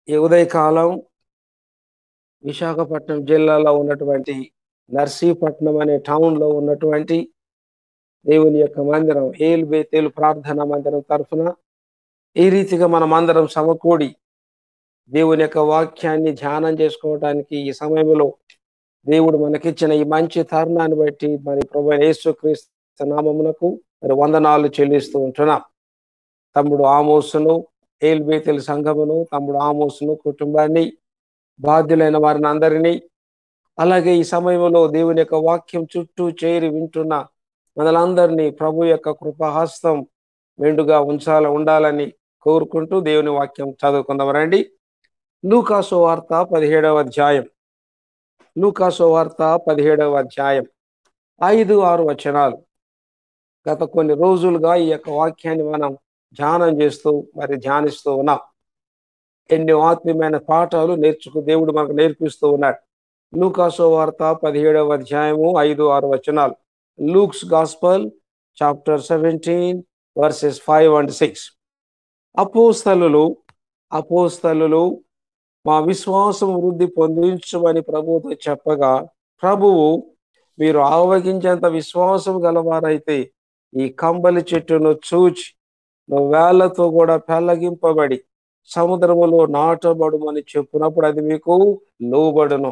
ఈ ఉదయకాలం విశాఖపట్నం జిల్లాలో ఉన్నటువంటి నర్సీపట్నం అనే టౌన్లో ఉన్నటువంటి దేవుని యొక్క మందిరం ఏల్ బేతేలు ప్రార్థనా మందిరం తరఫున ఈ రీతిగా మనం అందరం సమకూడి దేవుని యొక్క వాక్యాన్ని ధ్యానం చేసుకోవడానికి ఈ సమయంలో దేవుడు మనకిచ్చిన ఈ మంచి తరుణాన్ని బట్టి మరి ప్రభు యేసుక్రీస్తు నామమునకు మరి వందనాలు చెల్లిస్తూ ఉంటున్నాం తమ్ముడు ఆమోసును ఏల్బేతెల్ సంఘమును తమ్ముడు ఆమోసును కుటుంబాన్ని బాధ్యులైన వారిని అందరినీ అలాగే ఈ సమయంలో దేవుని యొక్క వాక్యం చుట్టూ చేరి వింటున్న మనలందరినీ ప్రభు యొక్క కృపహస్తం మెండుగా ఉంచాల ఉండాలని కోరుకుంటూ దేవుని వాక్యం చదువుకుందాం రండి లూకాసో వార్త పదిహేడవ అధ్యాయం లూకాసో వార్త పదిహేడవ అధ్యాయం ఐదు ఆరు వచనాలు గత కొన్ని రోజులుగా ఈ యొక్క వాక్యాన్ని మనం ధ్యానం చేస్తూ మరి ధ్యానిస్తూ ఉన్నాం ఎన్నో ఆత్మీయమైన పాఠాలు నేర్చుకు దేవుడు మనకు నేర్పిస్తూ ఉన్నాడు లూకాసో వార్త పదిహేడవ అధ్యాయము ఐదు ఆరు వచనాలు Luke's gospel chapter seventeen verses five and six అపోస్తలు అపోస్తలు మా విశ్వాసం వృద్ధి పొందించమని ప్రభువుతో చెప్పగా ప్రభువు మీరు ఆవగించేంత విశ్వాసం గలవారైతే ఈ కంబలి చెట్టును చూచి వేళ్లతో కూడా పెళ్ళగింపబడి సముద్రములో నాటబడుమని చెప్పినప్పుడు అది మీకు లోబడును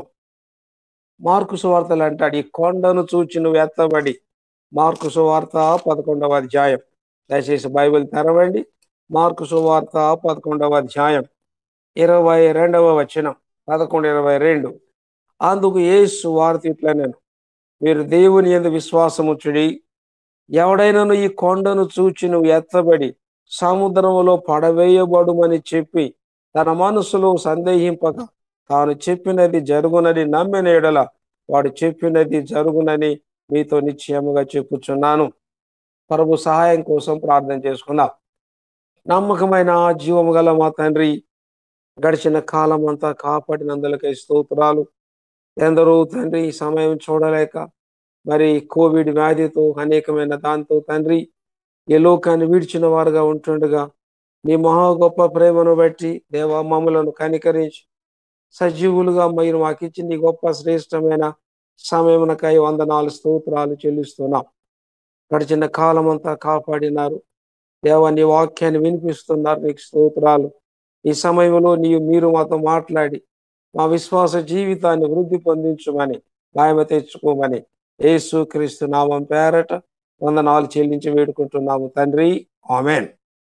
మార్కు సువార్తలు అంటాడు ఈ కొండను చూచి నువ్వు ఎత్తబడి మార్కు సువార్త పదకొండవ అధ్యాయం దయచేసి బైబిల్ తెరవండి మార్కు సువార్త పదకొండవ అధ్యాయం ఇరవై రెండవ వచనం పదకొండు ఇరవై రెండు అందుకు ఏ సువార్త ఇట్లా నేను మీరు దేవుని ఎందు విశ్వాసముచ్చుడి ఎవడైనాను ఈ కొండను చూచి నువ్వు ఎత్తబడి సముద్రములో పడవేయబడుమని చెప్పి తన మనసులో సందేహింపక తాను చెప్పినది జరుగునని నమ్మిన ఎడల వాడు చెప్పినది జరుగునని మీతో నిశ్చయముగా చెప్పుచున్నాను ప్రభు సహాయం కోసం ప్రార్థన చేసుకుందాం నమ్మకమైన జీవము గల మా తండ్రి గడిచిన కాలం అంతా కాపాడినందులకై స్తోత్రాలు ఎందరో తండ్రి ఈ సమయం చూడలేక మరి కోవిడ్ వ్యాధితో అనేకమైన దాంతో తండ్రి ఈ లోకాన్ని విడిచిన వారుగా ఉంటుండగా నీ మహా గొప్ప ప్రేమను బట్టి దేవ మమ్మలను కనికరించి సజీవులుగా మీరు మాకు ఇచ్చి నీ గొప్ప శ్రేష్టమైన సమయమునకై వందనాలు స్తోత్రాలు చెల్లిస్తున్నాం గడిచిన కాలం అంతా కాపాడినారు దేవ నీ వాక్యాన్ని వినిపిస్తున్నారు నీకు స్తోత్రాలు ఈ సమయంలో నీవు మీరు మాతో మాట్లాడి మా విశ్వాస జీవితాన్ని వృద్ధి పొందించమని గాయమ తెచ్చుకోమని యేసు క్రీస్తు నామం పేరట వందనాలు చెల్లించి వేడుకుంటున్నాము తండ్రి ఆమెన్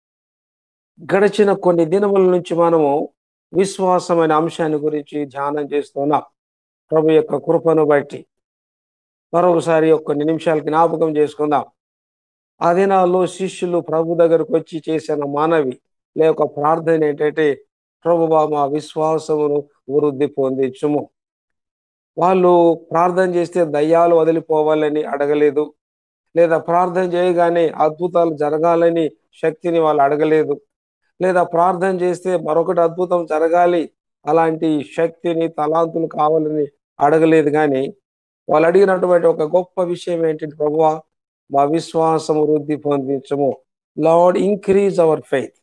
గడిచిన కొన్ని దినముల నుంచి మనము విశ్వాసమైన అంశాన్ని గురించి ధ్యానం చేస్తున్నాం ప్రభు యొక్క కృపను బట్టి మరొకసారి కొన్ని నిమిషాలు జ్ఞాపకం చేసుకుందాం ఆ దినాల్లో శిష్యులు ప్రభు దగ్గరకు వచ్చి చేసిన మానవి లేక ప్రార్థన ఏంటంటే ప్రభువా మా విశ్వాసమును వృద్ధి పొందించుము వాళ్ళు ప్రార్థన చేస్తే దయ్యాలు వదిలిపోవాలని అడగలేదు లేదా ప్రార్థన చేయగానే అద్భుతాలు జరగాలని శక్తిని వాళ్ళు అడగలేదు లేదా ప్రార్థన చేస్తే మరొకటి అద్భుతం జరగాలి అలాంటి శక్తిని తలాంతులు కావాలని అడగలేదు కానీ వాళ్ళు అడిగినటువంటి ఒక గొప్ప విషయం ఏంటంటే ప్రభువా మా విశ్వాసం వృద్ధి పొందించము లార్డ్ ఇంక్రీజ్ అవర్ ఫెయిత్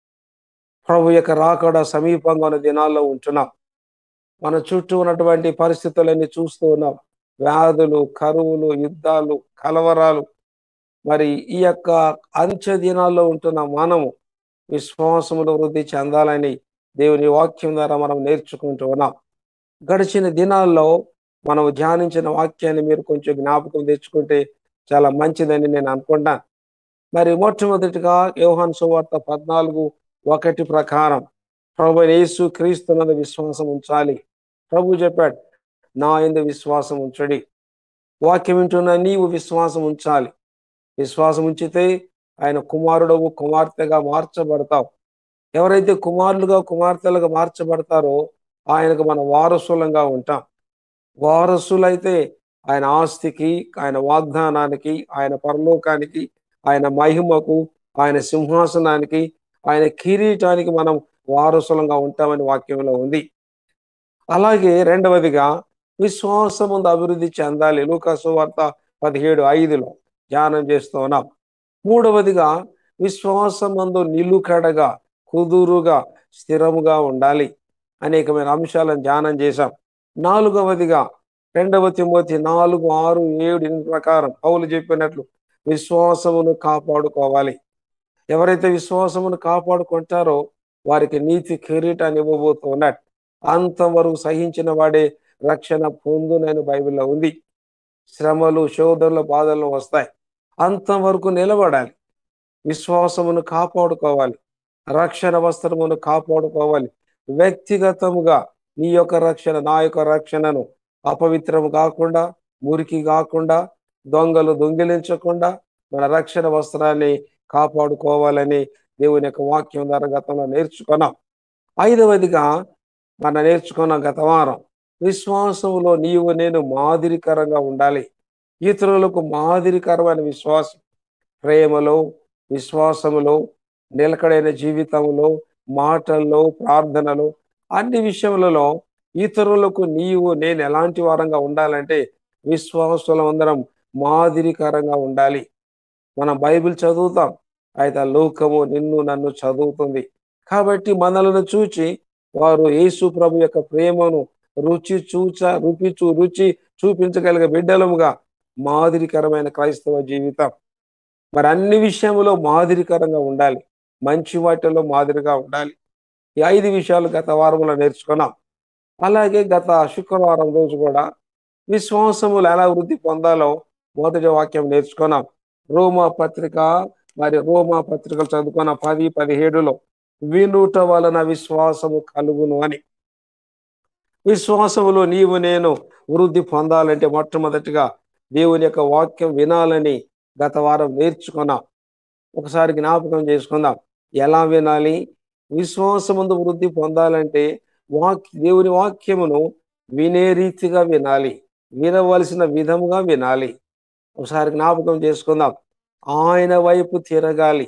ప్రభు యొక్క రాకడ సమీపంగా ఉన్న దినాల్లో ఉంటున్నాం మన చుట్టూ ఉన్నటువంటి పరిస్థితులన్నీ చూస్తూ ఉన్నాం వ్యాధులు కరువులు యుద్ధాలు కలవరాలు మరి ఈ యొక్క అంచె దినాల్లో ఉంటున్న మనము విశ్వాసములు వృద్ధి చెందాలని దేవుని వాక్యం ద్వారా మనం నేర్చుకుంటూ ఉన్నాం గడిచిన దినాల్లో మనం ధ్యానించిన వాక్యాన్ని మీరు కొంచెం జ్ఞాపకం తెచ్చుకుంటే చాలా మంచిదని నేను అనుకుంటాను మరి మొట్టమొదటిగా యోహాన్ సువార్త పద్నాలుగు ఒకటి ప్రకారం ప్రభు యేసు క్రీస్తునందు విశ్వాసం ఉంచాలి ప్రభు చెప్పాడు నా ఎందు విశ్వాసం ఉంచడి వాక్యం వింటున్న నీవు విశ్వాసం ఉంచాలి విశ్వాసం ఉంచితే ఆయన కుమారుడవు కుమార్తెగా మార్చబడతావు ఎవరైతే కుమారులుగా కుమార్తెలుగా మార్చబడతారో ఆయనకు మన వారసులంగా ఉంటాం వారసులైతే ఆయన ఆస్తికి ఆయన వాగ్దానానికి ఆయన పరలోకానికి ఆయన మహిమకు ఆయన సింహాసనానికి ఆయన కిరీటానికి మనం వారసులంగా ఉంటామని వాక్యంలో ఉంది అలాగే రెండవదిగా విశ్వాసం అభివృద్ధి చెందాలి లూకాసు వార్త పదిహేడు ఐదులో ధ్యానం చేస్తూ ఉన్నాం మూడవదిగా విశ్వాసమందు నిలుకడగా కుదురుగా స్థిరముగా ఉండాలి అనేకమైన అంశాలను ధ్యానం చేశాం నాలుగవదిగా రెండవ తిమోతి నాలుగు ఆరు ఏడు ఎనిమిది ప్రకారం పౌలు చెప్పినట్లు విశ్వాసమును కాపాడుకోవాలి ఎవరైతే విశ్వాసమును కాపాడుకుంటారో వారికి నీతి కిరీటాన్ని ఇవ్వబోతున్నాడు అంతవరకు సహించిన వాడే రక్షణ పొందునని బైబిల్లో ఉంది శ్రమలు శోధనలు బాధలు వస్తాయి అంతవరకు నిలబడాలి విశ్వాసమును కాపాడుకోవాలి రక్షణ వస్త్రమును కాపాడుకోవాలి వ్యక్తిగతముగా నీ యొక్క రక్షణ నా యొక్క రక్షణను అపవిత్రం కాకుండా మురికి కాకుండా దొంగలు దొంగిలించకుండా మన రక్షణ వస్త్రాన్ని కాపాడుకోవాలని దేవుని యొక్క వాక్యం ద్వారా గతంలో నేర్చుకున్నాం ఐదవదిగా మన నేర్చుకున్న గత వారం విశ్వాసంలో నీవు నేను మాదిరికరంగా ఉండాలి ఇతరులకు మాదిరికరమైన విశ్వాసం ప్రేమలో విశ్వాసములో నిలకడైన జీవితంలో మాటల్లో ప్రార్థనలో అన్ని విషయములలో ఇతరులకు నీవు నేను ఎలాంటి వారంగా ఉండాలంటే విశ్వాసులం అందరం మాదిరికరంగా ఉండాలి మనం బైబిల్ చదువుతాం అయితే లోకము నిన్ను నన్ను చదువుతుంది కాబట్టి మనలను చూచి వారు యేసు ప్రభు యొక్క ప్రేమను రుచి చూచ రుచి చూ రుచి చూపించగలిగే బిడ్డలముగా మాదిరికరమైన క్రైస్తవ జీవితం మరి అన్ని విషయంలో మాదిరికరంగా ఉండాలి మంచి వాటిలో మాదిరిగా ఉండాలి ఈ ఐదు విషయాలు గత వారంలో నేర్చుకున్నాం అలాగే గత శుక్రవారం రోజు కూడా విశ్వాసములు ఎలా వృద్ధి పొందాలో మొదటి వాక్యం నేర్చుకున్నాం రోమా పత్రిక మరి రోమా పత్రికలు చదువుకున్న పది పదిహేడులో వినుట వలన విశ్వాసము కలుగును అని విశ్వాసములో నీవు నేను వృద్ధి పొందాలంటే మొట్టమొదటిగా దేవుని యొక్క వాక్యం వినాలని గత వారం నేర్చుకున్నాం ఒకసారి జ్ఞాపకం చేసుకుందాం ఎలా వినాలి విశ్వాసముందు వృద్ధి పొందాలంటే వాక్ దేవుని వాక్యమును వినే రీతిగా వినాలి వినవలసిన విధముగా వినాలి ఒకసారి జ్ఞాపకం చేసుకుందాం ఆయన వైపు తిరగాలి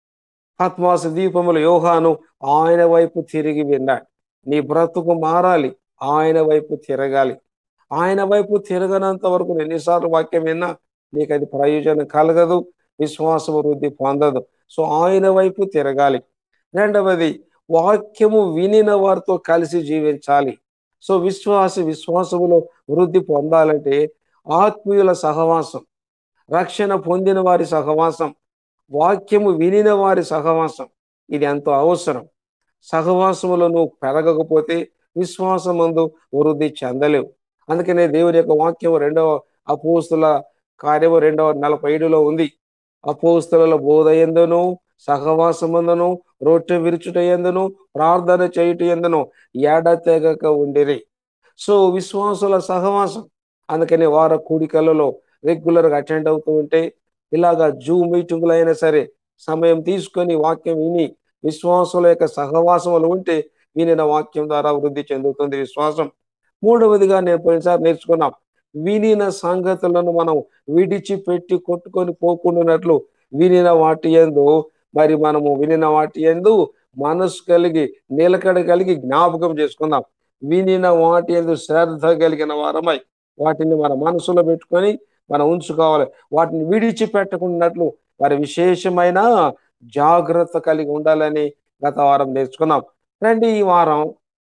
పద్మాస దీపములు యోహాను ఆయన వైపు తిరిగి విన్నాడు నీ బ్రతుకు మారాలి ఆయన వైపు తిరగాలి ఆయన వైపు తిరగనంత వరకు నేను ఎన్నిసార్లు వాక్యం విన్నా నీకు అది ప్రయోజనం కలగదు విశ్వాసం వృద్ధి పొందదు సో ఆయన వైపు తిరగాలి రెండవది వాక్యము వినిన వారితో కలిసి జీవించాలి సో విశ్వాస విశ్వాసములో వృద్ధి పొందాలంటే ఆత్మీయుల సహవాసం రక్షణ పొందిన వారి సహవాసం వాక్యము వినిన వారి సహవాసం ఇది ఎంతో అవసరం సహవాసములో నువ్వు పెరగకపోతే విశ్వాసమందు వృద్ధి చెందలేవు అందుకనే దేవుని యొక్క వాక్యం రెండవ అపోస్తుల కార్యము రెండవ నలభై ఏడులో ఉంది అపోస్తుల బోధ ఎందును సహవాసమందును రొట్టె విరుచుట ఎందును ప్రార్థన చేయుట ఎందును ఎడతెగక ఉండిరి సో విశ్వాసుల సహవాసం అందుకని వార కూడికలలో రెగ్యులర్గా అటెండ్ అవుతూ ఉంటే ఇలాగా జూమ్ మీటింగులు అయినా సరే సమయం తీసుకొని వాక్యం విని విశ్వాసుల యొక్క సహవాసములు ఉంటే వినిన వాక్యం ద్వారా వృద్ధి చెందుతుంది విశ్వాసం మూడవదిగా నేను పోయినసారి నేర్చుకున్నాం వినిన సంగతులను మనం విడిచిపెట్టి కొట్టుకొని పోకుండానట్లు వినిన వాటి ఎందు మరి మనము వినిన వాటి ఎందు మనసు కలిగి నిలకడ కలిగి జ్ఞాపకం చేసుకుందాం వినిన వాటి ఎందు శ్రద్ధ కలిగిన వారమై వాటిని మన మనసులో పెట్టుకొని మనం ఉంచుకోవాలి వాటిని విడిచిపెట్టకున్నట్లు మరి విశేషమైన జాగ్రత్త కలిగి ఉండాలని గత వారం నేర్చుకున్నాం రండి ఈ వారం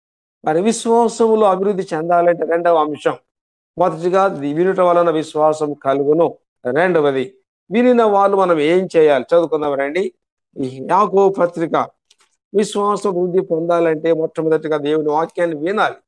మరి విశ్వాసములో అభివృద్ధి చెందాలంటే రెండవ అంశం మొదటిగా వినుట వలన విశ్వాసం కలుగును రెండవది వినిన వాళ్ళు మనం ఏం చేయాలి చదువుకుందాం రండి ఈ యాకో పత్రిక విశ్వాసం వృద్ధి పొందాలంటే మొట్టమొదటిగా దేవుని వాక్యాన్ని వినాలి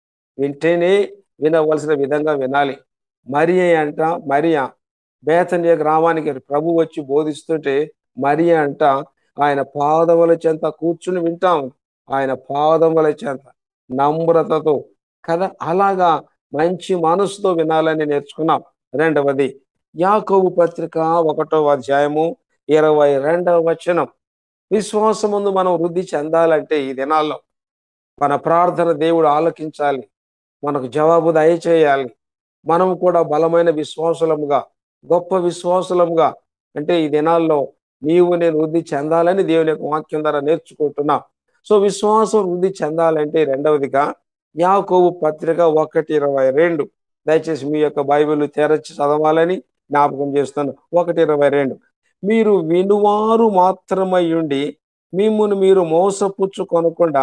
వింటేనే వినవలసిన విధంగా వినాలి మరియ అంట మరియా బేతనీయ గ్రామానికి ప్రభు వచ్చి బోధిస్తుంటే మరియ అంట ఆయన పాదముల చెంత కూర్చుని వింటాం ఆయన పాదముల చెంత నమ్రతతో కదా అలాగా మంచి మనసుతో వినాలని నేర్చుకున్నాం రెండవది యాకోబు పత్రిక ఒకటో అధ్యాయము ఇరవై రెండవ వచనం విశ్వాసముందు మనం వృద్ధి చెందాలంటే ఈ దినాల్లో మన ప్రార్థన దేవుడు ఆలకించాలి మనకు జవాబు దయచేయాలి మనం కూడా బలమైన విశ్వాసులముగా గొప్ప విశ్వాసులముగా అంటే ఈ దినాల్లో నీవు నేను వృద్ధి చెందాలని దేవుని యొక్క వాక్యం ద్వారా నేర్చుకుంటున్నా సో విశ్వాసం వృద్ధి చెందాలంటే రెండవదిగా యాకోబు పత్రిక ఒకటి ఇరవై రెండు దయచేసి మీ యొక్క బైబిల్ తెరచి చదవాలని జ్ఞాపకం చేస్తాను ఒకటి ఇరవై రెండు మీరు వినువారు మాత్రమై ఉండి మిమ్మును మీరు మోసపుచ్చు కొనకుండా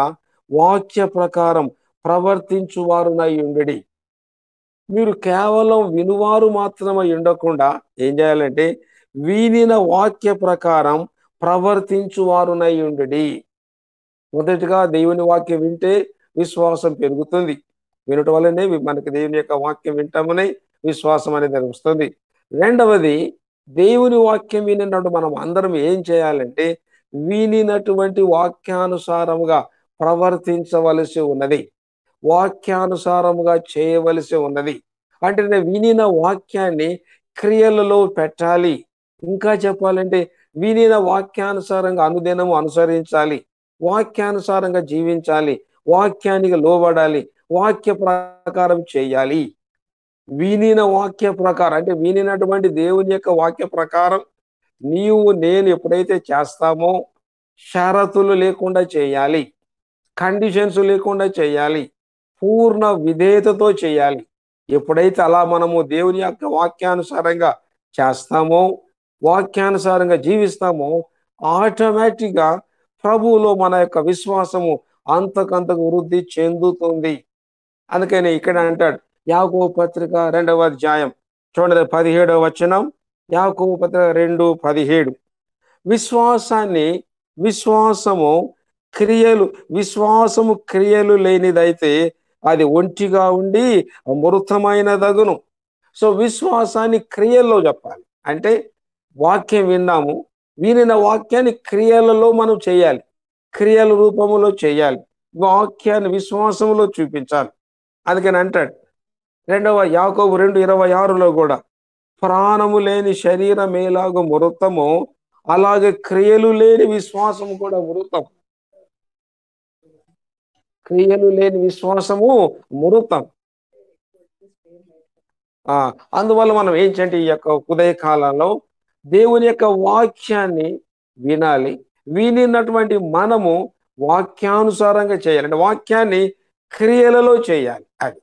వాక్య ప్రకారం ప్రవర్తించువారునై ఉండడి మీరు కేవలం వినువారు మాత్రమే ఉండకుండా ఏం చేయాలంటే వినిన వాక్య ప్రకారం ప్రవర్తించువారునై ఉండడి మొదటిగా దేవుని వాక్యం వింటే విశ్వాసం పెరుగుతుంది వినటం వల్లనే మనకి దేవుని యొక్క వాక్యం వింటామని విశ్వాసం అనేది వస్తుంది రెండవది దేవుని వాక్యం వినినట్టు మనం అందరం ఏం చేయాలంటే వినినటువంటి వాక్యానుసారముగా ప్రవర్తించవలసి ఉన్నది వాక్యానుసారముగా చేయవలసి ఉన్నది అంటే నేను వినిన వాక్యాన్ని క్రియలలో పెట్టాలి ఇంకా చెప్పాలంటే వినిన వాక్యానుసారంగా అనుదినము అనుసరించాలి వాక్యానుసారంగా జీవించాలి వాక్యానికి లోబడాలి వాక్య ప్రకారం చేయాలి వినిన వాక్య ప్రకారం అంటే వినినటువంటి దేవుని యొక్క వాక్య ప్రకారం నీవు నేను ఎప్పుడైతే చేస్తామో షరతులు లేకుండా చేయాలి కండిషన్స్ లేకుండా చేయాలి పూర్ణ విధేయతతో చేయాలి ఎప్పుడైతే అలా మనము దేవుని యొక్క వాక్యానుసారంగా చేస్తామో వాక్యానుసారంగా జీవిస్తామో ఆటోమేటిక్గా ప్రభువులో మన యొక్క విశ్వాసము అంతకంతకు వృద్ధి చెందుతుంది అందుకని ఇక్కడ అంటాడు యాకో పత్రిక రెండవ అధ్యాయం చూడండి పదిహేడవ వచనం యాకో పత్రిక రెండు పదిహేడు విశ్వాసాన్ని విశ్వాసము క్రియలు విశ్వాసము క్రియలు లేనిదైతే అది ఒంటిగా ఉండి మృతమైనదగును సో విశ్వాసాన్ని క్రియల్లో చెప్పాలి అంటే వాక్యం విన్నాము వినిన వాక్యాన్ని క్రియలలో మనం చేయాలి క్రియల రూపంలో చేయాలి వాక్యాన్ని విశ్వాసంలో చూపించాలి అందుకని అంటాడు రెండవ యాకోబు రెండు ఇరవై ఆరులో కూడా ప్రాణము లేని శరీరం ఎలాగో మృతమో అలాగే క్రియలు లేని విశ్వాసము కూడా మృతం క్రియలు లేని విశ్వాసము మృతం ఆ అందువల్ల మనం ఏం చేయండి ఈ యొక్క ఉదయ కాలంలో దేవుని యొక్క వాక్యాన్ని వినాలి వినినటువంటి మనము వాక్యానుసారంగా చేయాలి అంటే వాక్యాన్ని క్రియలలో చేయాలి అది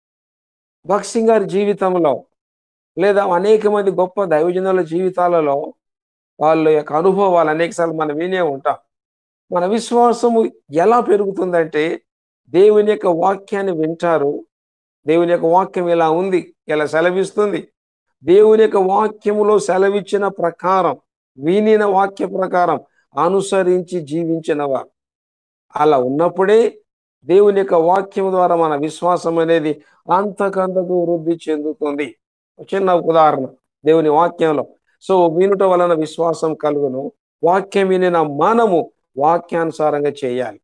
భక్సింగ్ గారి జీవితంలో లేదా అనేక మంది గొప్ప దైవజనుల జీవితాలలో వాళ్ళ యొక్క అనుభవాలు అనేకసార్లు మనం వినే ఉంటాం మన విశ్వాసము ఎలా పెరుగుతుందంటే దేవుని యొక్క వాక్యాన్ని వింటారు దేవుని యొక్క వాక్యం ఇలా ఉంది ఇలా సెలవిస్తుంది దేవుని యొక్క వాక్యములో సెలవిచ్చిన ప్రకారం వినిన వాక్య ప్రకారం అనుసరించి జీవించిన వారు అలా ఉన్నప్పుడే దేవుని యొక్క వాక్యం ద్వారా మన విశ్వాసం అనేది అంతకంతకు వృద్ధి చెందుతుంది చిన్న ఉదాహరణ దేవుని వాక్యంలో సో వినుట వలన విశ్వాసం కలుగును వాక్యం వినిన మనము వాక్యానుసారంగా చేయాలి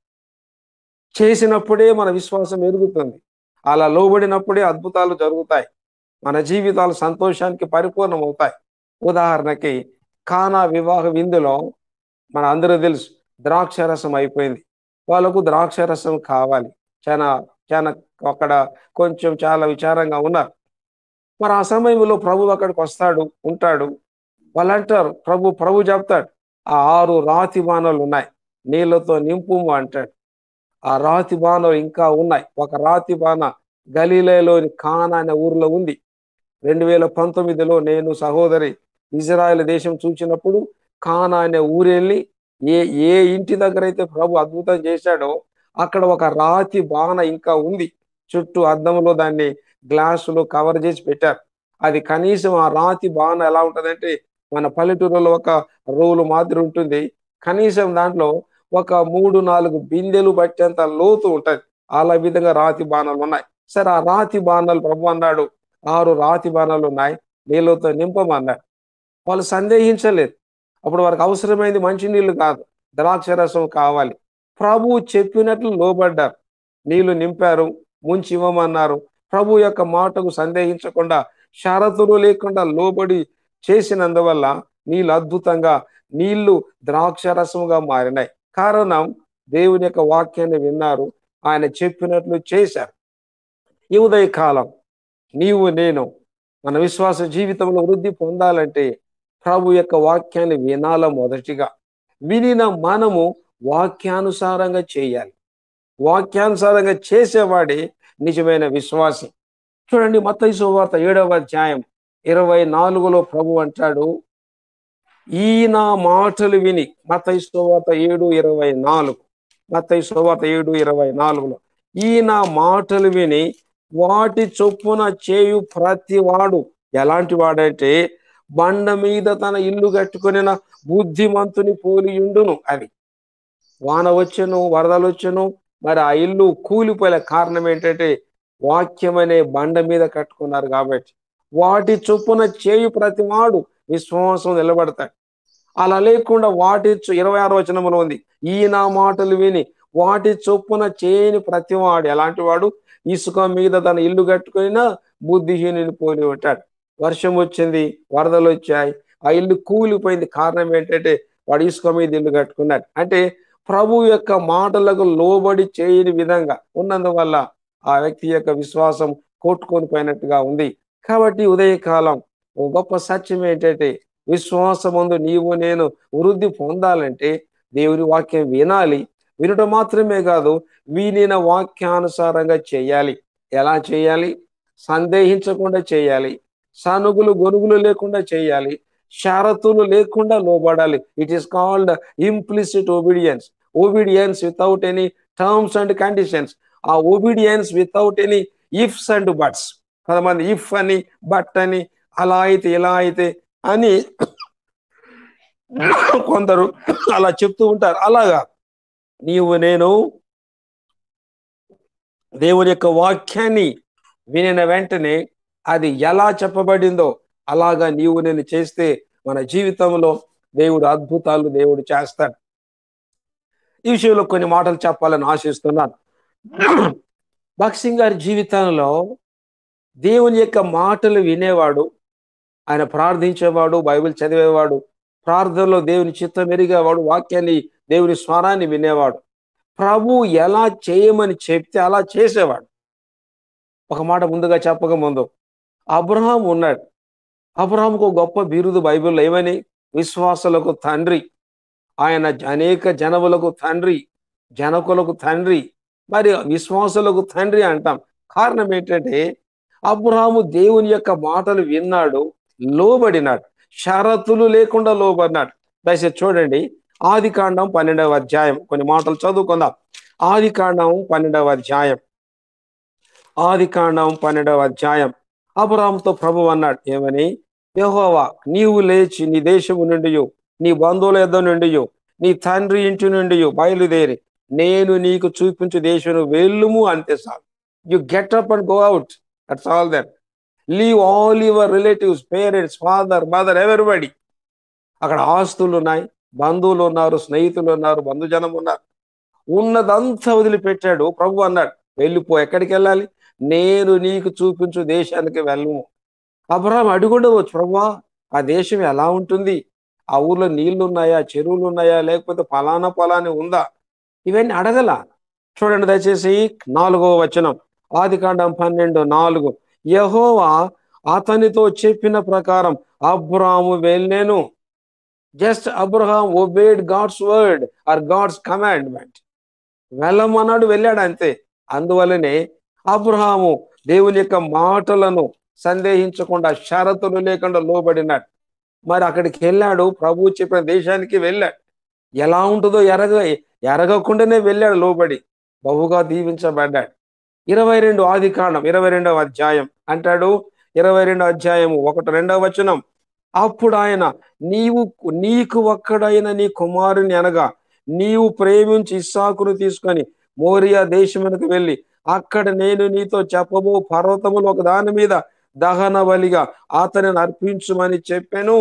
చేసినప్పుడే మన విశ్వాసం ఎదుగుతుంది అలా లోబడినప్పుడే అద్భుతాలు జరుగుతాయి మన జీవితాలు సంతోషానికి పరిపూర్ణం అవుతాయి ఉదాహరణకి కానా వివాహ విందులో మన అందరూ తెలుసు ద్రాక్ష రసం అయిపోయింది వాళ్ళకు ద్రాక్ష రసం కావాలి చాలా చాలా అక్కడ కొంచెం చాలా విచారంగా ఉన్నారు మరి ఆ సమయంలో ప్రభు అక్కడికి వస్తాడు ఉంటాడు వాళ్ళు అంటారు ప్రభు ప్రభు చెప్తాడు ఆ ఆరు రాతి బాణాలు ఉన్నాయి నీళ్ళతో నింపు అంటాడు ఆ రాతి బాణాలు ఇంకా ఉన్నాయి ఒక రాతి బాణ గలీలలోని ఖాన్ అనే ఊర్లో ఉంది రెండు వేల పంతొమ్మిదిలో నేను సహోదరి ఇజ్రాయెల్ దేశం చూసినప్పుడు ఖాన్ అనే ఊరెళ్ళి ఏ ఏ ఇంటి దగ్గర అయితే ప్రభు అద్భుతం చేశాడో అక్కడ ఒక రాతి బాణ ఇంకా ఉంది చుట్టూ అద్దంలో దాన్ని గ్లాసులో కవర్ చేసి పెట్టారు అది కనీసం ఆ రాతి బాణ ఎలా ఉంటుందంటే మన పల్లెటూరులో ఒక రోలు మాదిరి ఉంటుంది కనీసం దాంట్లో ఒక మూడు నాలుగు బిందెలు పట్టేంత లోతు ఉంటది అలా విధంగా రాతి బాణాలు ఉన్నాయి సరే ఆ రాతి బాణాలు ప్రభు అన్నాడు ఆరు రాతి బాణాలు ఉన్నాయి నీళ్ళతో నింపమన్నాడు వాళ్ళు సందేహించలేదు అప్పుడు వారికి అవసరమైంది మంచినీళ్ళు కాదు ద్రాక్ష రసం కావాలి ప్రభు చెప్పినట్లు లోబడ్డారు నీళ్లు నింపారు ముంచి ఇవ్వమన్నారు ప్రభు యొక్క మాటకు సందేహించకుండా షరతులు లేకుండా లోబడి చేసినందువల్ల నీళ్ళు అద్భుతంగా నీళ్లు ద్రాక్ష రసముగా మారినాయి కారణం దేవుని యొక్క వాక్యాన్ని విన్నారు ఆయన చెప్పినట్లు చేశారు ఈ ఉదయ కాలం నీవు నేను మన విశ్వాస జీవితంలో వృద్ధి పొందాలంటే ప్రభు యొక్క వాక్యాన్ని వినాల మొదటిగా వినిన మనము వాక్యానుసారంగా చేయాలి వాక్యానుసారంగా చేసేవాడే నిజమైన విశ్వాసి చూడండి మత్తయి సువార్త ఏడవ అధ్యాయం ఇరవై నాలుగులో ప్రభు అంటాడు ఈ నా మాటలు విని మత్తయి సువార్త ఏడు ఇరవై నాలుగు మత్తయి సువార్త ఏడు ఇరవై నాలుగులో ఈయన మాటలు విని వాటి చొప్పున చేయు ప్రతి వాడు ఎలాంటి వాడంటే బండ మీద తన ఇల్లు కట్టుకొనిన బుద్ధిమంతుని పోలియుండును అది వాన వచ్చెను వరదలు వచ్చెను మరి ఆ ఇల్లు కూలిపోయే కారణం ఏంటంటే వాక్యం అనే బండ మీద కట్టుకున్నారు కాబట్టి వాటి చొప్పున చేయు ప్రతి వాడు విశ్వాసం నిలబడతాడు అలా లేకుండా వాటి చొ- ఇరవై ఆరు వచనంలో ఉంది ఈయన మాటలు విని వాటి చొప్పున చేయని ప్రతివాడు ఎలాంటి వాడు ఇసుక మీద తన ఇల్లు కట్టుకుని బుద్ధిహీనుని పోలి ఉంటాడు వర్షం వచ్చింది వరదలు వచ్చాయి ఆ ఇల్లు కూలిపోయింది కారణం ఏంటంటే వాడు ఇసుక మీద ఇల్లు కట్టుకున్నాడు అంటే ప్రభు యొక్క మాటలకు లోబడి చేయని విధంగా ఉన్నందువల్ల ఆ వ్యక్తి యొక్క విశ్వాసం కొట్టుకొని పోయినట్టుగా ఉంది కాబట్టి ఉదయకాలం ఓ గొప్ప సత్యం ఏంటంటే విశ్వాసముందు నీవు నేను వృద్ధి పొందాలంటే దేవుని వాక్యం వినాలి వినటం మాత్రమే కాదు వినిన వాక్యానుసారంగా చేయాలి ఎలా చేయాలి సందేహించకుండా చేయాలి సనుగులు గొనుగులు లేకుండా చేయాలి షరతులు లేకుండా లోబడాలి it is called implicit obedience obedience without any terms and conditions ఆ obedience without any ifs and buts కొంతమంది ఇఫ్ అని బట్ అని అలా అయితే ఇలా అయితే అని కొందరు అలా చెప్తూ ఉంటారు అలాగా నీవు నేను దేవుని యొక్క వాక్యాన్ని వినిన వెంటనే అది ఎలా చెప్పబడిందో అలాగా నీవు నేను చేస్తే మన జీవితంలో దేవుడు అద్భుతాలు దేవుడు చేస్తాడు ఈ విషయంలో కొన్ని మాటలు చెప్పాలని ఆశిస్తున్నాను భక్సింగ్ గారి జీవితంలో దేవుని యొక్క మాటలు వినేవాడు ఆయన ప్రార్థించేవాడు బైబిల్ చదివేవాడు ప్రార్థనలో దేవుని చిత్తం ఎరిగేవాడు వాక్యాన్ని దేవుని స్వరాన్ని వినేవాడు ప్రభు ఎలా చేయమని చెప్తే అలా చేసేవాడు ఒక మాట ముందుగా చెప్పక ముందు అబ్రహాం ఉన్నాడు అబ్రహాంకు ఒక గొప్ప బిరుదు బైబిల్లో ఏమని విశ్వాసులకు తండ్రి ఆయన అనేక జనములకు తండ్రి జనకులకు తండ్రి మరి విశ్వాసులకు తండ్రి అంటాం కారణం ఏంటంటే అబ్రహాము దేవుని యొక్క మాటలు విన్నాడు లోబడినాడు షరతులు లేకుండా లోబడినాడు దయచేసి చూడండి ఆది కాండం పన్నెండవ అధ్యాయం కొన్ని మాటలు చదువుకుందాం ఆది కాండం పన్నెండవ అధ్యాయం ఆది కాండం పన్నెండవ అధ్యాయం అబ్రహాంతో ప్రభు అన్నాడు ఏమని యెహోవా నీవు లేచి నీ దేశము నుండి నీ బంధువుల యొద్ద నుండి నీ తండ్రి ఇంటి నుండి బయలుదేరి నేను నీకు చూపించు దేశం వెళ్ళుము అంతే sir you get up and go out that's all that leave all your relatives parents father mother ఎవరిబడి అక్కడ ఆస్తులు ఉన్నాయి బంధువులు ఉన్నారు స్నేహితులు ఉన్నారు బంధుజనం ఉన్నారు ఉన్నదంతా వదిలిపెట్టాడు ప్రభు అన్నాడు వెళ్ళిపో ఎక్కడికి వెళ్ళాలి నేను నీకు చూపించు దేశానికి వెళ్ళము అబ్రహాం అడుగుండవచ్చు ప్రభువా ఆ దేశం ఎలా ఉంటుంది ఆ ఊర్లో నీళ్లు ఉన్నాయా చెరువులు ఉన్నాయా లేకపోతే ఫలానా ఫలాని ఉందా ఇవన్నీ అడగల చూడండి దయచేసి నాలుగవ వచనం ఆది కాండం పన్నెండు నాలుగు యహోవా అతనితో చెప్పిన ప్రకారం అబ్రాము వెళ్ళాను just Abraham obeyed God's word or God's commandment వెళ్ళమన్నాడు వెళ్ళాడు అంతే అందువల్లనే అబ్రహాము దేవుని యొక్క మాటలను సందేహించకుండా షరతులు లేకుండా లోబడినాడు మరి అక్కడికి వెళ్ళాడు ప్రభు చెప్పిన దేశానికి వెళ్ళాడు ఎలా ఉంటుందో ఎరగ ఎరగకుండానే వెళ్ళాడు లోబడి బహుగా దీవించబడ్డాడు ఇరవై రెండు ఆది కాండం ఇరవై రెండవ అధ్యాయం అంటాడు ఇరవై రెండవ అధ్యాయము ఒకటి రెండవ వచనం అప్పుడు ఆయన నీవు నీకు ఒక్కడైన నీ కుమారుని అనగా నీవు ప్రేమించి ఇస్సాకును తీసుకొని మోరియా దేశమునకు వెళ్ళి అక్కడ నేను నీతో చెప్పబో పర్వతములు ఒక దాని మీద దహన బలిగా అతనిని అర్పించుమని చెప్పాను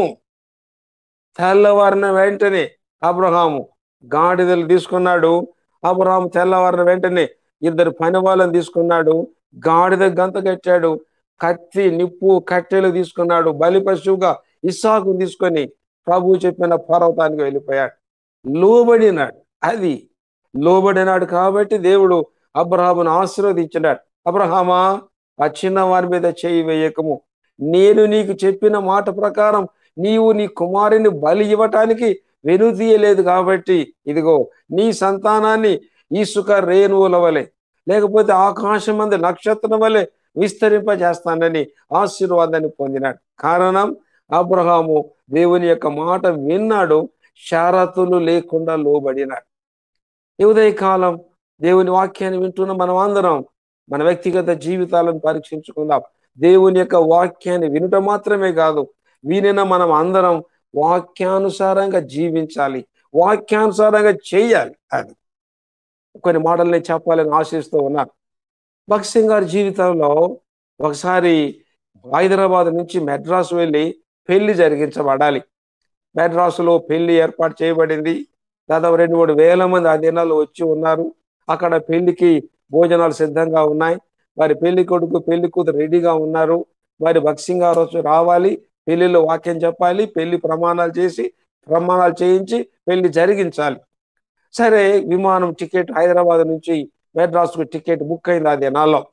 తెల్లవారిన వెంటనే అబ్రహాము గాడిదలు తీసుకున్నాడు అబ్రహాము తెల్లవారిన వెంటనే ఇద్దరు పని వాళ్ళని తీసుకున్నాడు గాడిద గంత కట్టాడు కత్తి నిప్పు కట్టెలు తీసుకున్నాడు బలి పశువుగా ఇస్సాకు తీసుకొని ప్రభు చెప్పిన పర్వతానికి వెళ్ళిపోయాడు లోబడినాడు అది లోబడినాడు కాబట్టి దేవుడు అబ్రహామును ఆశీర్వదించినాడు అబ్రహామా ఆ చిన్న వారి మీద చేయి వేయకము నేను నీకు చెప్పిన మాట ప్రకారం నీవు నీ కుమారుని బలి ఇవ్వటానికి వెనుతీయలేదు కాబట్టి ఇదిగో నీ సంతానాన్ని ఇసుక రేణువుల వలె లేకపోతే ఆకాశం మంది నక్షత్రం వలె విస్తరింపజేస్తానని ఆశీర్వాదాన్ని పొందినాడు కారణం అబ్రహాము దేవుని యొక్క మాట విన్నాడు షరతులు లేకుండా లోబడినాడు ఈ ఉదయకాలం దేవుని వాక్యాన్ని వింటున్న మనం అందరం మన వ్యక్తిగత జీవితాలను పరీక్షించుకుందాం దేవుని యొక్క వాక్యాన్ని వినటం మాత్రమే కాదు వినిన మనం అందరం వాక్యానుసారంగా జీవించాలి వాక్యానుసారంగా చేయాలి అది కొన్ని మాటలు నేను చెప్పాలని ఆశిస్తూ ఉన్నాను భగత్ సింగ్ గారి జీవితంలో ఒకసారి హైదరాబాద్ నుంచి మెడ్రాస్ వెళ్ళి పెళ్లి జరిగించబడాలి మెడ్రాసులో పెళ్లి ఏర్పాటు చేయబడింది దాదాపు రెండు మూడు వేల మంది ఆ దినాల్లో వచ్చి ఉన్నారు అక్కడ పెళ్లికి భోజనాలు సిద్ధంగా ఉన్నాయి మరి పెళ్లి కొడుకు పెళ్లి కూతురు రెడీగా ఉన్నారు మరి భగత్ సింగ్ గారు వచ్చి రావాలి పెళ్లిలో వాక్యం చెప్పాలి పెళ్లి ప్రమాణాలు చేసి ప్రమాణాలు చేయించి పెళ్లి జరిగించాలి సరే విమానం టికెట్ హైదరాబాద్ నుంచి మెడ్రాస్కు టికెట్ బుక్ అయింది ఆ దినాల్లో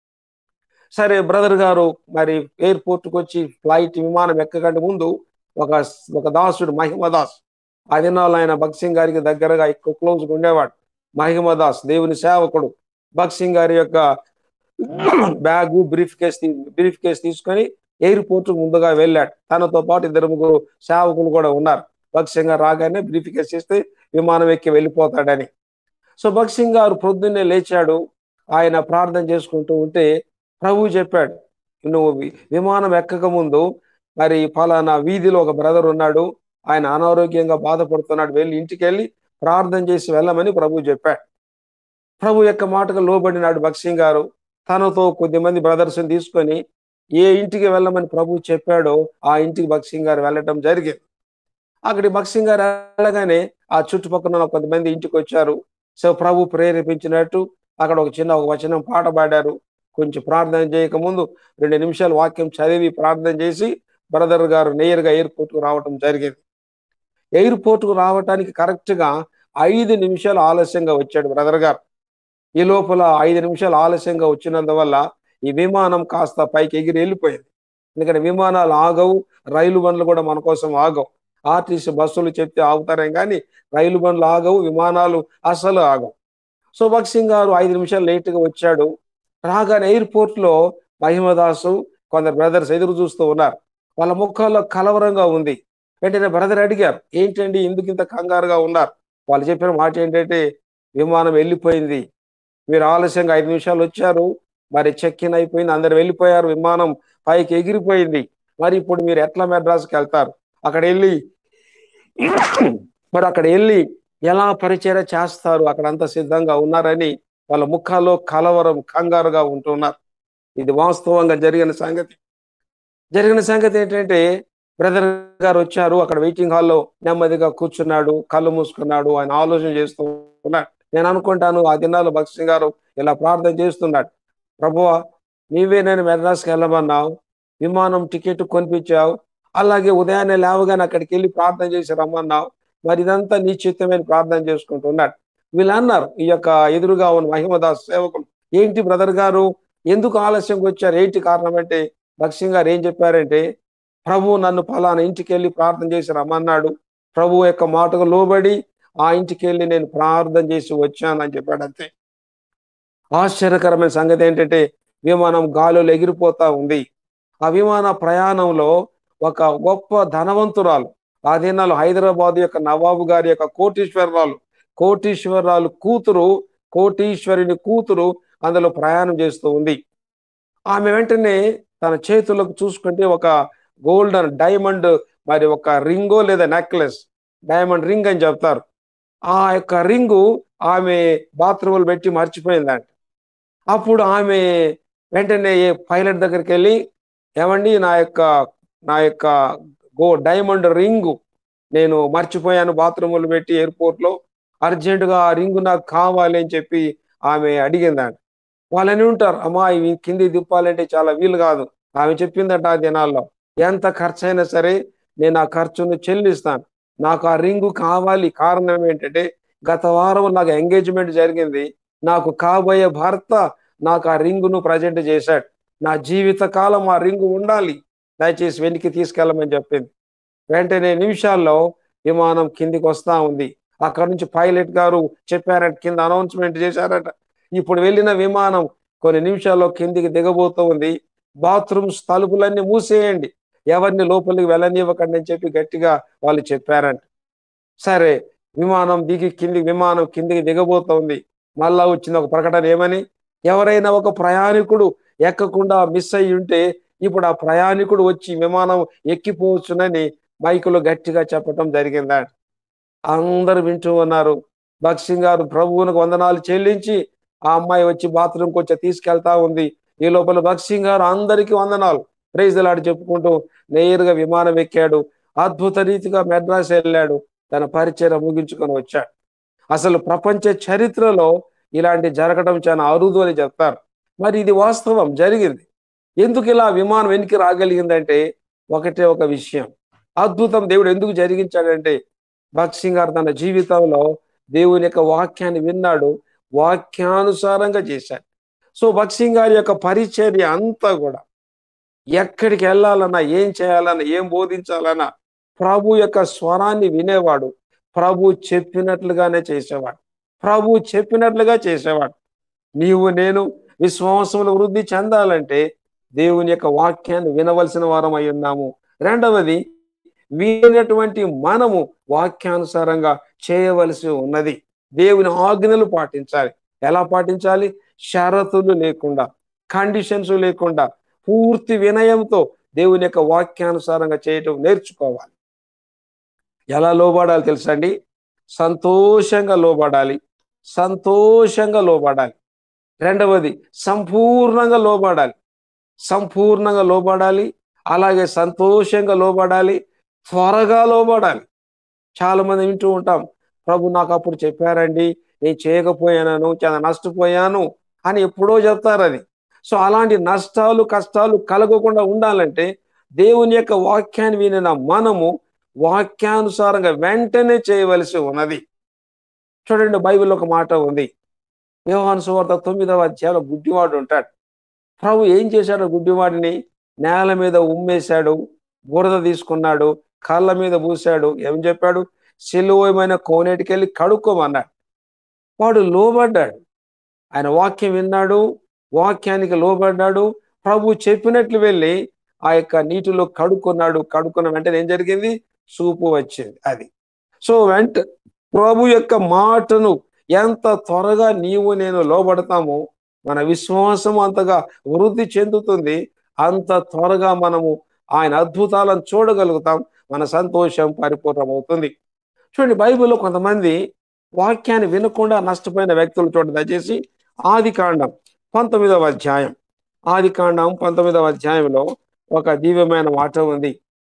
సరే బ్రదర్ గారు మరి ఎయిర్పోర్ట్కి వచ్చి ఫ్లైట్ విమానం ఎక్కకంటే ముందు ఒక ఒక దాసుడు మహిమదాస్ ఆ దినాల్లో ఆయన భగత్ సింగ్ గారికి దగ్గరగా ఎక్కువ క్లోజ్గా ఉండేవాడు మహిమదాస్ దేవుని సేవకుడు భగత్ సింగ్ గారి యొక్క bag briefcase briefcase తీసుకొని ఎయిర్పోర్ట్ ముందుగా వెళ్ళాడు తనతో పాటు ఇద్దరు ముగ్గురు సేవకులు కూడా ఉన్నారు భగత్ సింగ్ గారు రాగానే బ్రీఫ్ కేస్ ఇస్తే విమానం ఎక్కి వెళ్ళిపోతాడని సో భగత్ సింగ్ గారు పొద్దున్నే లేచాడు ఆయన ప్రార్థన చేసుకుంటూ ఉంటే ప్రభు చెప్పాడు నువ్వు విమానం ఎక్కక ముందు మరి ఫలానా వీధిలో ఒక బ్రదర్ ఉన్నాడు ఆయన అనారోగ్యంగా బాధపడుతున్నాడు వెళ్ళి ఇంటికి వెళ్ళి ప్రార్థన చేసి వెళ్ళమని ప్రభు చెప్పాడు ప్రభు యొక్క మాటకు లోబడినాడు భగత్ సింగ్ గారు తనతో కొద్ది మంది బ్రదర్స్ తీసుకొని ఏ ఇంటికి వెళ్ళమని ప్రభు చెప్పాడో ఆ ఇంటికి భగత్ సింగ్ గారు వెళ్ళటం జరిగింది అక్కడి భగత్ సింగ్ గారు వెళ్ళగానే ఆ చుట్టుపక్కల ఉన్న కొంతమంది ఇంటికి వచ్చారు సో ప్రభు ప్రేరేపించినట్టు అక్కడ ఒక చిన్న ఒక వచనం పాట పాడారు కొంచెం ప్రార్థన చేయక ముందు రెండు నిమిషాలు వాక్యం చదివి ప్రార్థన చేసి బ్రదర్ గారు నేరుగా ఎయిర్పోర్ట్కు రావటం జరిగింది ఎయిర్పోర్ట్కు రావటానికి కరెక్ట్గా ఐదు నిమిషాలు ఆలస్యంగా వచ్చాడు బ్రదర్ గారు ఈ లోపల ఐదు నిమిషాలు ఆలస్యంగా వచ్చినందువల్ల ఈ విమానం కాస్త పైకి ఎగిరి వెళ్ళిపోయింది ఎందుకంటే విమానాలు ఆగవు రైలు బండ్లు కూడా మన కోసం ఆగవు ఆర్టీసీ బస్సులు చెప్తే ఆగుతారేం కానీ రైలు బండ్లు ఆగవు విమానాలు అసలు ఆగవు సో భగత్ సింగ్ గారు ఐదు నిమిషాలు లేట్గా వచ్చాడు రాగానే ఎయిర్పోర్ట్ లో మహిమదాసు కొందరు బ్రదర్స్ ఎదురు చూస్తూ ఉన్నారు వాళ్ళ ముఖాల్లో కలవరంగా ఉంది వెంటనే బ్రదర్ అడిగారు ఏంటండి ఎందుకు ఇంత కంగారుగా ఉన్నారు వాళ్ళు చెప్పిన మాట ఏంటంటే విమానం వెళ్ళిపోయింది మీరు ఆలస్యంగా ఐదు నిమిషాలు వచ్చారు మరి చెక్ ఇన్ అయిపోయింది అందరు వెళ్ళిపోయారు విమానం పైకి ఎగిరిపోయింది మరి ఇప్పుడు మీరు ఎట్లా మెడ్రాస్కి వెళ్తారు అక్కడ వెళ్ళి మరి అక్కడ వెళ్ళి ఎలా పరిచయం చేస్తారు అక్కడ అంత సిద్ధంగా ఉన్నారని వాళ్ళ ముఖాల్లో కలవరం కంగారుగా ఉంటున్నారు ఇది వాస్తవంగా జరిగిన సంగతి జరిగిన సంగతి ఏంటంటే బ్రదర్ గారు వచ్చారు అక్కడ వెయిటింగ్ హాల్లో నెమ్మదిగా కూర్చున్నాడు కళ్ళు మూసుకున్నాడు ఆయన ఆలోచన చేస్తూ ఉన్నాడు నేను అనుకుంటాను ఆ దినాలు భక్తి గారు ఇలా ప్రార్థన చేస్తున్నాడు ప్రభువ నీవే నేను మెడ్రాస్కి వెళ్ళమన్నావు విమానం టికెట్ కొనిపించావు అలాగే ఉదయాన్నే లేవగానే అక్కడికి వెళ్ళి ప్రార్థన చేసి రమ్మన్నావు మరి ఇదంతా నీ చిత్తమైన ప్రార్థన చేసుకుంటున్నాడు వీళ్ళు అన్నారు ఈ యొక్క ఎదురుగా ఉన్న మహిమదాస్ సేవకులు ఏంటి బ్రదర్ గారు ఎందుకు ఆలస్యంగా వచ్చారు ఏంటి కారణం అంటే భక్సింగ్ గారు ఏం చెప్పారంటే ప్రభు నన్ను ఫలానా ఇంటికి వెళ్ళి ప్రార్థన చేసి రమ్మన్నాడు ప్రభు యొక్క మాటకు లోబడి ఆ ఇంటికి వెళ్ళి నేను ప్రార్థన చేసి వచ్చాను అని చెప్పాడు అంతే ఆశ్చర్యకరమైన సంగతి ఏంటంటే విమానం గాలిలో ఎగిరిపోతా ఉంది ఆ విమాన ప్రయాణంలో ఒక గొప్ప ధనవంతురాలు ఆ దినాలు హైదరాబాద్ యొక్క నవాబు గారి యొక్క కోటీశ్వరరాలు కోటీశ్వరరాలు కూతురు కోటీశ్వరుని కూతురు అందులో ప్రయాణం చేస్తూ ఉంది ఆమె వెంటనే తన చేతులకు చూసుకుంటే ఒక గోల్డెన్ డైమండ్ మరి ఒక రింగో లేదా నెక్లెస్ డైమండ్ రింగ్ అని చెప్తారు ఆ యొక్క రింగు ఆమె బాత్రూములు పెట్టి మర్చిపోయిందంట అప్పుడు ఆమె వెంటనే పైలట్ దగ్గరికి వెళ్ళి ఏమండి నా యొక్క నా యొక్క గో డైమండ్ రింగు నేను మర్చిపోయాను బాత్రూములు పెట్టి ఎయిర్పోర్ట్లో అర్జెంటుగా ఆ రింగు నాకు కావాలి అని చెప్పి ఆమె అడిగిందంట వాళ్ళని ఉంటారు అమ్మా ఇవి కింది తిప్పాలంటే చాలా వీలు కాదు ఆమె చెప్పిందట ఆ దినాల్లో ఎంత ఖర్చు అయినా సరే నేను ఆ ఖర్చును చెల్లిస్తాను నాకు ఆ రింగు కావాలి కారణం ఏంటంటే గత వారం నాకు ఎంగేజ్మెంట్ జరిగింది నాకు కాబోయే భర్త నాకు ఆ రింగును ప్రజెంట్ చేశాడు నా జీవిత కాలం ఆ రింగు ఉండాలి దయచేసి వెనక్కి తీసుకెళ్ళమని చెప్పింది వెంటనే నిమిషాల్లో విమానం కిందికి వస్తా ఉంది అక్కడ నుంచి పైలట్ గారు చెప్పారట కింద అనౌన్స్మెంట్ చేశారట ఇప్పుడు వెళ్ళిన విమానం కొన్ని నిమిషాల్లో కిందికి దిగబోతూ ఉంది బాత్రూమ్స్ తలుపులన్నీ మూసేయండి ఎవరిని లోపలికి వెళ్ళనివ్వకండి అని చెప్పి గట్టిగా వాళ్ళు చెప్పారంట సరే విమానం దిగి కిందికి విమానం కిందికి దిగబోతోంది మళ్ళా వచ్చిన ఒక ప్రకటన ఏమని ఎవరైనా ఒక ప్రయాణికుడు ఎక్కకుండా మిస్ అయ్యి ఉంటే ఇప్పుడు ఆ ప్రయాణికుడు వచ్చి విమానం ఎక్కిపోవచ్చునని మైకులో గట్టిగా చెప్పటం జరిగిందా అందరు వింటూ ఉన్నారు భక్సింగ్ గారు ప్రభువునికి వందనాలు చెల్లించి ఆ అమ్మాయి వచ్చి బాత్రూమ్కి వచ్చి తీసుకెళ్తా ఉంది ఈ లోపల భక్సింగ్ గారు అందరికీ వందనాలు ప్రైజ్లాడి చెప్పుకుంటూ నేరుగా విమానం ఎక్కాడు అద్భుత రీతిగా మెడ్రాస్ వెళ్ళాడు తన పరిచయం ముగించుకొని వచ్చాడు అసలు ప్రపంచ చరిత్రలో ఇలాంటి జరగడం చాలా అరుదు అని చెప్తారు మరి ఇది వాస్తవం జరిగింది ఎందుకు ఇలా విమానం వెనక్కి రాగలిగిందంటే ఒకటే ఒక విషయం అద్భుతం దేవుడు ఎందుకు జరిగించాడంటే భక్సింగ్ గారు తన జీవితంలో దేవుని యొక్క వాక్యాన్ని విన్నాడు వాక్యానుసారంగా చేశాడు సో భక్సింగ్ గారి యొక్క పరిచర్య అంతా కూడా ఎక్కడికి వెళ్ళాలన్నా ఏం చేయాలన్నా ఏం బోధించాలన్నా ప్రభు యొక్క స్వరాన్ని వినేవాడు ప్రభు చెప్పినట్లుగానే చేసేవాడు ప్రభు చెప్పినట్లుగా చేసేవాడు నీవు నేను విశ్వాసములు వృద్ధి చెందాలంటే దేవుని యొక్క వాక్యాన్ని వినవలసిన వారం అయి ఉన్నాము రెండవది వినటువంటి మనము వాక్యానుసారంగా చేయవలసి ఉన్నది దేవుని ఆజ్ఞలు పాటించాలి ఎలా పాటించాలి షరతులు లేకుండా కండిషన్స్ లేకుండా పూర్తి వినయంతో దేవుని యొక్క వాక్యానుసారంగా చేయటం నేర్చుకోవాలి ఎలా లోబడాలి తెలుసండి సంతోషంగా లోబడాలి సంతోషంగా లోబడాలి రెండవది సంపూర్ణంగా లోబడాలి సంపూర్ణంగా లోబడాలి అలాగే సంతోషంగా లోబడాలి త్వరగా లోబడాలి చాలా మంది వింటూ ఉంటాం ప్రభు నాకు అప్పుడు చెప్పారండి నేను చేయకపోయాను చాలా నష్టపోయాను అని ఎప్పుడో చెప్తారు అది సో అలాంటి నష్టాలు కష్టాలు కలగకుండా ఉండాలంటే దేవుని యొక్క వాక్యాన్ని వినిన మనము వాక్యానుసారంగా వెంటనే చేయవలసి ఉన్నది చూడండి బైబిల్లో ఒక మాట ఉంది యోహాను సువార్త తొమ్మిదవ అధ్యాయంలో గుడ్డివాడు ఉంటాడు ప్రభు ఏం చేశాడు గుడ్డివాడిని నేల మీద ఉమ్మేశాడు బురద తీసుకున్నాడు కాళ్ళ మీద పూసాడు ఏం చెప్పాడు సిలువమైన కోనేటికెళ్ళి కడుక్కోమన్నాడు వాడు లోబడ్డాడు ఆయన వాక్యం విన్నాడు వాక్యానికి లోబడ్డాడు ప్రభు చెప్పినట్లు వెళ్ళి ఆ యొక్క నీటిలో కడుక్కున్నాడు కడుక్కున్న వెంటనే ఏం జరిగింది చూపు వచ్చింది అది సో వెంట ప్రభు యొక్క మాటను ఎంత త్వరగా నీవు నేను లోబడతామో మన విశ్వాసం అంతగా వృద్ధి చెందుతుంది అంత త్వరగా మనము ఆయన అద్భుతాలను చూడగలుగుతాం మన సంతోషం పరిపూర్ణమవుతుంది చూడండి బైబిల్లో కొంతమంది వాక్యాన్ని వినకుండా నష్టపోయిన వ్యక్తులు చూడండి దయచేసి ఆది కాండం పంతొమ్మిదవ అధ్యాయం ఆది కాండం పంతొమ్మిదవ అధ్యాయంలో ఒక దివ్యమైన మాట ఉంది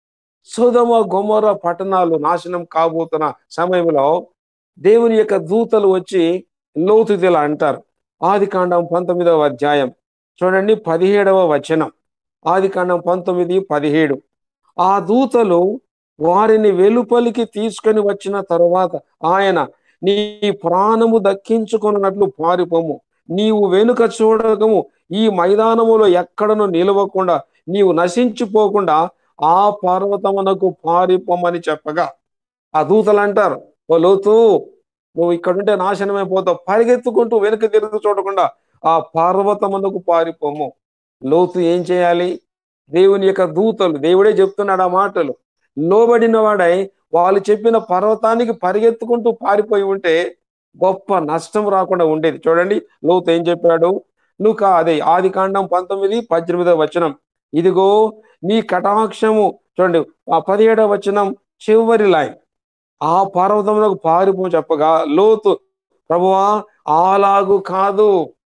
సుధమ గొమర పట్టణాలు నాశనం కాబోతున్న సమయంలో దేవుని యొక్క దూతలు వచ్చి లోతుదిలా అంటారు ఆది కాండం పంతొమ్మిదవ అధ్యాయం చూడండి పదిహేడవ వచనం ఆది కాండం పంతొమ్మిది పదిహేడు ఆ దూతలు వారిని వెలుపలికి తీసుకొని వచ్చిన తరువాత ఆయన నీ ప్రాణము దక్కించుకున్నట్లు పారిపోము నీవు వెనుక చూడకము ఈ మైదానములో ఎక్కడను నిలవకుండా నీవు నశించిపోకుండా ఆ పర్వతమునకు పారిపోమని చెప్పగా ఆ దూతలు అంటారు ఓ లోతు నువ్వు ఇక్కడుంటే నాశనమైపోతావు పరిగెత్తుకుంటూ వెనుక తిరుగు చూడకుండా ఆ పర్వతమునకు పారిపోము లోతు ఏం చేయాలి దేవుని యొక్క దూతలు దేవుడే చెప్తున్నాడు ఆ మాటలు లోబడిన వాడై వాళ్ళు చెప్పిన పర్వతానికి పరిగెత్తుకుంటూ పారిపోయి ఉంటే గొప్ప నష్టం రాకుండా ఉండేది చూడండి లోతు ఏం చెప్పాడు నువ్వు కా అదే ఆది కాండం పంతొమ్మిది పద్దెనిమిదవ వచనం ఇదిగో నీ కటాక్షము చూడండి ఆ పదిహేడవ వచనం చివరి లైన్ ఆ పర్వతమునకు పారిపో చెప్పగా లోతు ప్రభువా అలాగు కాదు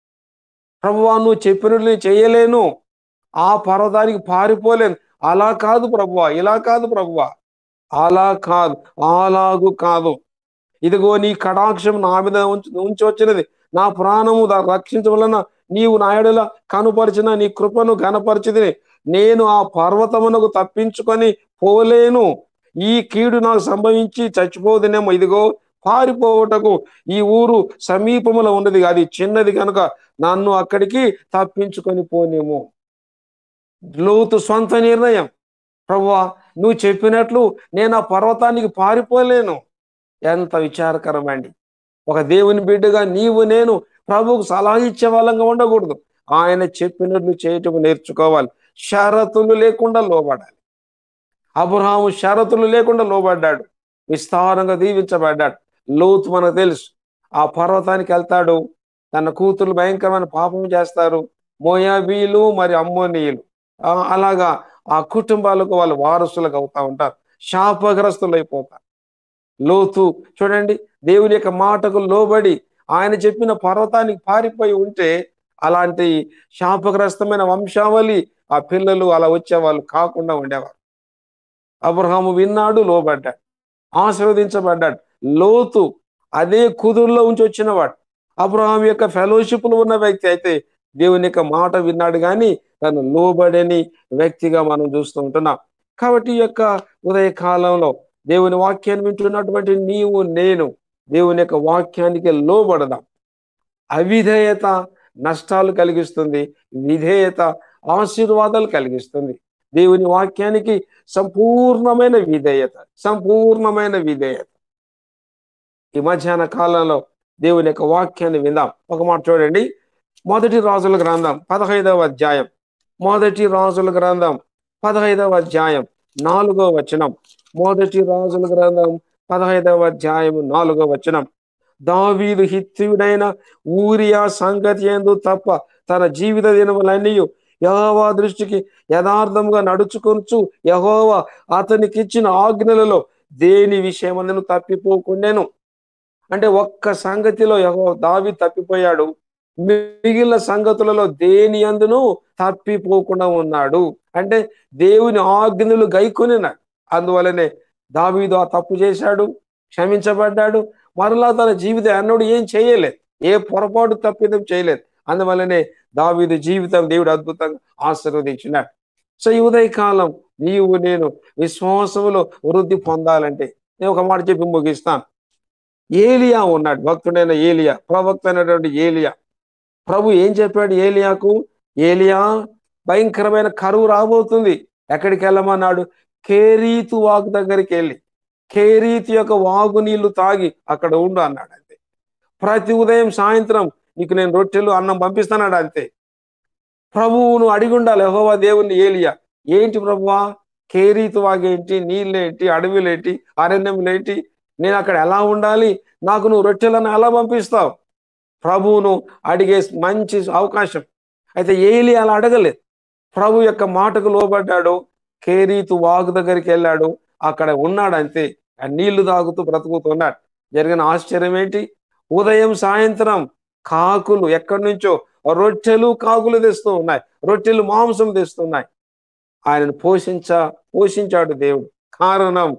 ప్రభువా నువ్వు చెప్పినట్లు చేయలేను ఆ పర్వతానికి పారిపోలేను అలా కాదు ప్రభువా ఇలా కాదు ప్రభువా అలా కాదు అలాగు కాదు ఇదిగో నీ కటాక్షం నా మీద ఉంచి ఉంచి వచ్చినది నా ప్రాణము రక్షించవలన నీవు నా ఎడల కనుపరిచిన నీ కృపను గనపరిచిది నేను ఆ పర్వతమునకు తప్పించుకొని పోలేను ఈ కీడు నాకు సంభవించి చచ్చిపోదునేమో ఇదిగో పారిపోవటకు ఈ ఊరు సమీపములో ఉన్నది అది చిన్నది కనుక నన్ను అక్కడికి తప్పించుకొని పోనేమో లోతు సొంత నిర్ణయం ప్రభువా నువ్వు చెప్పినట్లు నేను ఆ పర్వతానికి పారిపోలేను ఎంత విచారకరమండి ఒక దేవుని బిడ్డగా నీవు నేను ప్రభువుకు సలహా ఇచ్చే వాళ్ళంగా ఉండకూడదు ఆయన చెప్పినట్లు చేయటం నేర్చుకోవాలి షరతులు లేకుండా లోబడాలి అబ్రహాము షరతులు లేకుండా లోబడ్డాడు విస్తారంగా దీవించబడ్డాడు లోతు మనకు తెలుసు ఆ పర్వతానికి వెళ్తాడు తన కూతురు భయంకరమైన పాపం చేస్తారు మోయాబీలు మరి అమ్మోనీయులు ఆ, అలాగా ఆ కుటుంబాలకు వాళ్ళు వారసులకు అవుతా ఉంటారు శాపగ్రస్తులు అయిపోతారు లోతు చూడండి దేవుని యొక్క మాటకు లోబడి ఆయన చెప్పిన పర్వతానికి పారిపోయి ఉంటే అలాంటి శాపగ్రస్తమైన వంశావళి ఆ పిల్లలు అలా వచ్చేవాళ్ళు కాకుండా ఉండేవారు అబ్రహాము విన్నాడు లోబడ్డాడు ఆశీర్వదించబడ్డాడు లోతు అదే కుదురులో ఉంచి వచ్చినవాడు అబ్రహాం యొక్క ఫెలోషిప్ లో ఉన్న వ్యక్తి అయితే దేవుని యొక్క మాట విన్నాడు కానీ తను లోబడని వ్యక్తిగా మనం చూస్తూ ఉంటున్నాం కాబట్టి ఈ యొక్క ఉదయ కాలంలో దేవుని వాక్యాన్ని వింటున్నటువంటి నీవు నేను దేవుని యొక్క వాక్యానికి లోబడదాం అవిధేయత నష్టాలు కలిగిస్తుంది విధేయత ఆశీర్వాదాలు కలిగిస్తుంది దేవుని వాక్యానికి సంపూర్ణమైన విధేయత సంపూర్ణమైన విధేయత ఈ మధ్యాహ్న కాలంలో దేవుని యొక్క వాక్యాన్ని విందాం ఒక మాట చూడండి మొదటి రాజుల గ్రంథం పదహైదవ అధ్యాయం మొదటి రాజుల గ్రంథం పదహైదవ అధ్యాయం నాలుగో వచనం మొదటి రాజుల గ్రంథం పదహైదవ అధ్యాయం నాలుగో వచనం దావీదు హిత్యుడైన ఊరియా సంగతి ఎందు తప్ప తన జీవిత దినములన్నీ యహోవా దృష్టికి యథార్థంగా నడుచుకొనుచు యహోవా అతనికి ఇచ్చిన ఆజ్ఞలలో దేని విషయమందును తప్పిపోకుండాను అంటే ఒక్క సంగతిలో యహో దావి తప్పిపోయాడు మిగిలిన సంగతులలో దేని అందును తప్పిపోకుండా ఉన్నాడు అంటే దేవుని ఆజ్ఞలు గైకొనినాడు అందువలనే దావీదు ఆ తప్పు చేశాడు క్షమించబడ్డాడు మరలా తన జీవితం అన్నోడు ఏం చేయలేదు ఏ పొరపాటు తప్పిదం చేయలేదు అందువల్లనే దావీదు జీవితం దేవుడు అద్భుతంగా ఆశీర్వదించినాడు సో ఈ ఉదయకాలం నీవు నేను విశ్వాసములో వృద్ధి పొందాలంటే నేను ఒక మాట చెప్పి ముగిస్తాను ఏలియా ఉన్నాడు భక్తుడైన ఏలియా ప్రవక్త అయినటువంటి ఏలియా ప్రభు ఏం చెప్పాడు ఏలియాకు ఏలియా భయంకరమైన కరువు రాబోతుంది ఎక్కడికి వెళ్ళమన్నాడు కేరీతు వాగు దగ్గరికి వెళ్ళి కేరీతు యొక్క వాగు నీళ్లు తాగి అక్కడ ఉండు అన్నాడు అంతే ప్రతి ఉదయం సాయంత్రం నీకు నేను రొట్టెలు అన్నం పంపిస్తానాడు అంతే ప్రభువును అడిగి ఉండాలి యెహోవా దేవుని ఏలియా ఏంటి ప్రభువా కేరీతు వాగేంటి నీళ్ళేంటి అడవులేంటి అరణ్యములేంటి నేను అక్కడ ఎలా ఉండాలి నాకు నువ్వు రొట్టెలను ఎలా పంపిస్తావు ప్రభువును అడిగే మంచి అవకాశం అయితే ఏలి అలా అడగలేదు ప్రభు యొక్క మాటకు లోబడ్డాడు కేరీతు వాగు దగ్గరికి వెళ్ళాడు అక్కడ ఉన్నాడు అంతే ఆ నీళ్లు తాగుతూ బ్రతుకుతున్నాడు జరిగిన ఆశ్చర్యం ఏంటి ఉదయం సాయంత్రం కాకులు ఎక్కడి నుంచో రొట్టెలు కాకులు తెస్తూ ఉన్నాయి రొట్టెలు మాంసం తెస్తున్నాయి ఆయనను పోషించ పోషించాడు దేవుడు కారణం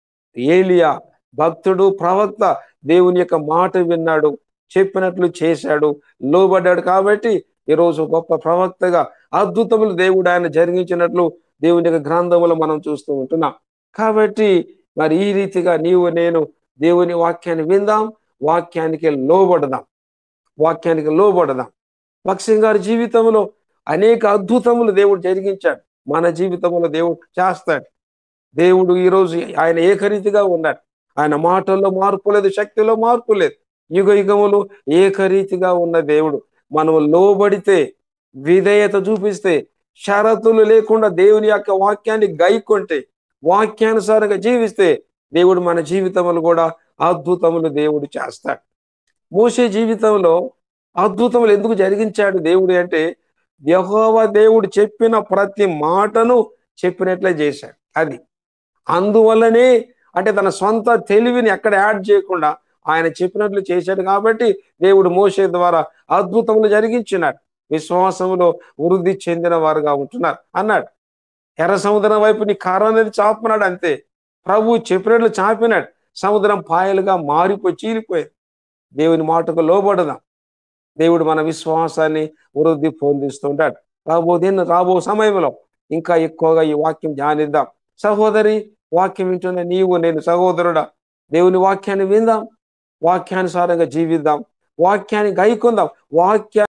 ఏలియా భక్తుడు ప్రవక్త దేవుని యొక్క మాట విన్నాడు చెప్పినట్లు చేశాడు లోబడ్డాడు కాబట్టి ఈరోజు గొప్ప ప్రవక్తగా అద్భుతములు దేవుడు ఆయన జరిగించినట్లు దేవుని యొక్క గ్రంథములు మనం చూస్తూ ఉంటున్నాం కాబట్టి మరి ఈ రీతిగా నీవు నేను దేవుని వాక్యాన్ని విందాం వాక్యానికి లోబడదాం వాక్యానికి లోబడదాం భక్సింగ్ గారి జీవితంలో అనేక అద్భుతములు దేవుడు జరిగించాడు మన జీవితంలో దేవుడు చేస్తాడు దేవుడు ఈరోజు ఆయన ఏకరీతిగా ఉన్నాడు ఆయన మాటల్లో మార్పు లేదు శక్తిలో మార్పు లేదు యుగ యుగములు ఏకరీతిగా ఉన్న దేవుడు మనం లోబడితే విధేయత చూపిస్తే షరతులు లేకుండా దేవుని యొక్క వాక్యాన్ని గైకొంటే వాక్యానుసారంగా జీవిస్తే దేవుడు మన జీవితములు కూడా అద్భుతములు దేవుడు చేస్తాడు మోసే జీవితంలో అద్భుతములు ఎందుకు జరిగించాడు దేవుడు అంటే యహోవా దేవుడు చెప్పిన ప్రతి మాటను చెప్పినట్లే చేశాడు అది అందువల్లనే అంటే తన సొంత తెలివిని ఎక్కడ యాడ్ చేయకుండా ఆయన చెప్పినట్లు చేశాడు కాబట్టి దేవుడు మోసే ద్వారా అద్భుతములు జరిగించినాడు విశ్వాసములో వృద్ధి చెందిన వారుగా ఉంటున్నారు అన్నాడు ఎర్ర సముద్రం వైపు నీ కారం అనేది చాపినాడు అంతే ప్రభు చెప్పినట్లు చాపినాడు సముద్రం పాయలుగా మారిపోయి చీలిపోయేది దేవుని మాటకు లోబడదాం దేవుడు మన విశ్వాసాన్ని వృద్ధి పొందిస్తుంటాడు రాబో దీన్ని రాబో సమయంలో ఇంకా ఎక్కువగా ఈ వాక్యం ధ్యానిద్దాం సహోదరి వాక్యం వింటున్న నీవు నేను సహోదరుడా దేవుని వాక్యాన్ని విందాం వాక్యానుసారంగా జీవిద్దాం వాక్యాన్ని గైకుందాం వాక్య